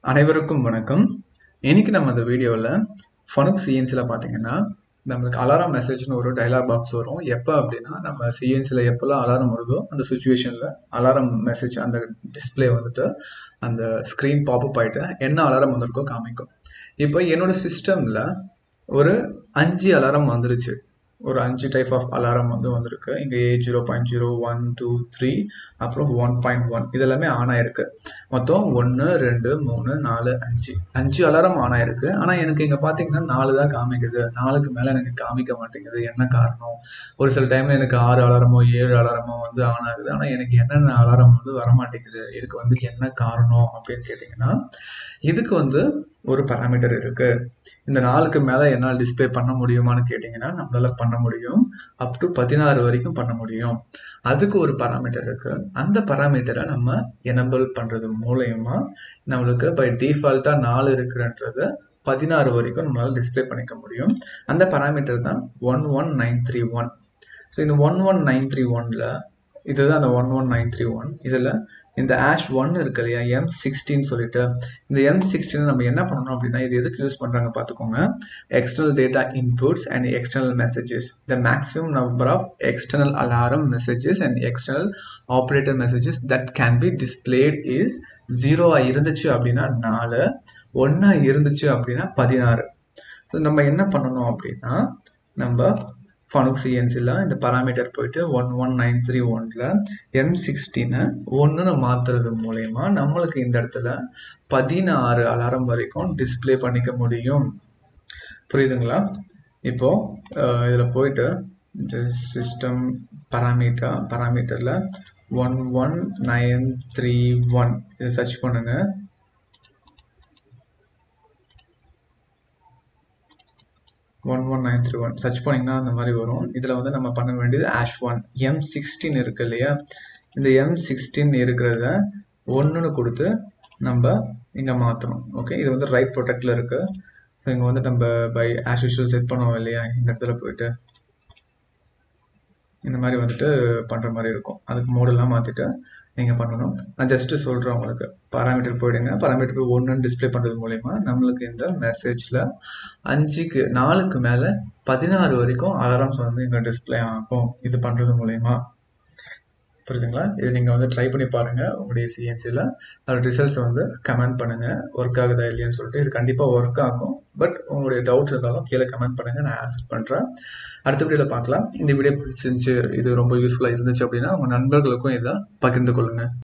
அனைவருக்கும் வணக்கம் இன்னைக்கு நம்ம இந்த வீடியோவில் ஃபனுக் சிஎன்சியில் பார்த்தீங்கன்னா நம்மளுக்கு அலாரம் மெசேஜ்னு ஒரு டைலாக் பாக்ஸ் வரும் எப்போ அப்படின்னா நம்ம சிஎன்சியில் எப்போல்லாம் அலாரம் வருதோ அந்த சுச்சுவேஷனில் அலாரம் மெசேஜ் அந்த டிஸ்பிளே வந்துட்டு அந்த ஸ்க்ரீன் பாப்அப் ஆகிட்டு என்ன அலாரம் வந்திருக்கோ காமிக்கும் இப்போ என்னோட சிஸ்டமில் ஒரு அஞ்சு அலாரம் வந்துருச்சு ஒரு அஞ்சு டைப் ஆஃப் அலாரம் வந்து வந்திருக்கு இங்கே ஏ zero point zero one two three அப்புறம் ஒன் பாயிண்ட் ஒன் இதெல்லாமே ஆன் ஆயிருக்கு மொத்தம் ஒன்று ரெண்டு மூணு நாலு அஞ்சு அஞ்சு அலாரம் ஆன் ஆயிருக்கு ஆனால் எனக்கு இங்கே பார்த்தீங்கன்னா நாலு தான் காமிக்குது நாலுக்கு மேலே எனக்கு காமிக்க மாட்டேங்குது என்ன காரணம் ஒரு சில டைமில் எனக்கு ஆறு அலாரமோ ஏழு அலாரமோ வந்து ஆன் ஆகுது ஆனால் எனக்கு என்னென்ன அலாரம் வந்து வரமாட்டேங்குது இதுக்கு வந்து என்ன காரணம் அப்படின்னு கேட்டிங்கன்னா இதுக்கு வந்து ஒரு பராமீட்டர் இருக்கு இந்த நாளுக்கு மேலே என்னால் டிஸ்பிளே பண்ண முடியுமான்னு கேட்டிங்கன்னா நம்மளால பண்ண முடியும் அப் டு பதினாறு வரைக்கும் பண்ண முடியும் அதுக்கு ஒரு பராமீட்டர் இருக்கு அந்த பராமீட்டரை நம்ம எனபிள் பண்றது மூலயமா நம்மளுக்கு பை டிஃபால்ட்டா நாலு இருக்குன்றத பதினாறு வரைக்கும் நம்மளால டிஸ்பிளே பண்ணிக்க முடியும் அந்த பராமீட்டர் தான் one one nine three one so இந்த ஒன் ஒன் நைன் த்ரீ ஒன்ல இதுதான் அந்த one one nine three one இதில் இந்த ஆஷ் ஒன் இருக்கு இல்லையா எம் சிக்ஸ்டின்னு சொல்லிட்டு இந்த எம் சிக்ஸ்டீன் நம்ம என்ன பண்ணணும் அப்படின்னா இது எதுக்கு யூஸ் பண்ணுறாங்க பார்த்துக்கோங்க external data inputs and external messages the maximum number of external alarm messages and external operator messages that can be displayed is ஜீரோவாக இருந்துச்சு அப்படின்னா நாலு ஒன்றா இருந்துச்சு அப்படின்னா பதினாறு ஸோ நம்ம என்ன பண்ணணும் அப்படின்னா நம்ம ஃபனுக் சிஎன்சியில் இந்த பராமீட்டர் போயிட்டு ஒன் ஒன் நைன் த்ரீ ஒன்ல எம் சிக்ஸ்டீனை ஒன்றுன்னு மாற்றுறது மூலயமா நம்மளுக்கு இந்த இடத்துல பதினாறு அலாரம் வரைக்கும் டிஸ்பிளே பண்ணிக்க முடியும் புரியுதுங்களா இப்போ இதில் போயிட்டு இந்த சிஸ்டம் பராமீட்டர் பராமீட்டரில் one one nine three one இதை சர்ச் பண்ணுங்க one one nine three one search பண்ணிங்கன்னா அந்த மாதிரி வரும் இதில் வந்து நம்ம பண்ண வேண்டியது ஆஷ் ஒன் எம் சிக்ஸ்டீன் இருக்கு இல்லையா இந்த எம் சிக்ஸ்டீன் இருக்கிறத ஒன்றுன்னு கொடுத்து நம்ம இங்கே மாற்றணும் ஓகே இது வந்து ரைட் ப்ரொடெக்டில் இருக்கு ஸோ இங்கே வந்து நம்ம பை ஆஷ் யூஷுவல் செட் பண்ணுவோம் இல்லையா இந்த இடத்துல போயிட்டு இந்த மாதிரி வந்துட்டு பண்ணுற மாதிரி இருக்கும் அதுக்கு மோடெல்லாம் மாற்றிட்டு நீங்கள் பண்ணணும் நான் ஜஸ்ட்டு சொல்கிறேன் உங்களுக்கு பராமீட்டர் போயிடுங்க பராமீட்டர் போய் ஒன்றுன்னு டிஸ்பிளே பண்ணுறது மூலயமா நம்மளுக்கு இந்த மெசேஜில் அஞ்சுக்கு நாலுக்கு மேலே பதினாறு வரைக்கும் அலாரம்ஸ் வந்து இங்கே டிஸ்பிளே ஆகும் இது பண்ணுறது மூலயமா புரியுதுங்களா இது நீங்கள் வந்து ட்ரை பண்ணி பாருங்கள் உங்களுடைய சிஎன்சியில் அதோட ரிசல்ட்ஸ் வந்து கமெண்ட் பண்ணுங்கள் ஒர்க் ஆகுதா இல்லையான்னு சொல்லிட்டு இது கண்டிப்பாக ஒர்க் ஆகும் பட் உங்களுடைய டவுட் இருந்தாலும் கீழே கமெண்ட் பண்ணுங்கள் நான் ஆன்சர் பண்ணுறேன் அடுத்த வீடியோவில் பார்க்கலாம் இந்த வீடியோ பிடிச்சிருந்துச்சு இது ரொம்ப யூஸ்ஃபுல்லாக இருந்துச்சு அப்படின்னா உங்கள் நண்பர்களுக்கும் இதை பகிர்ந்து கொள்ளுங்கள்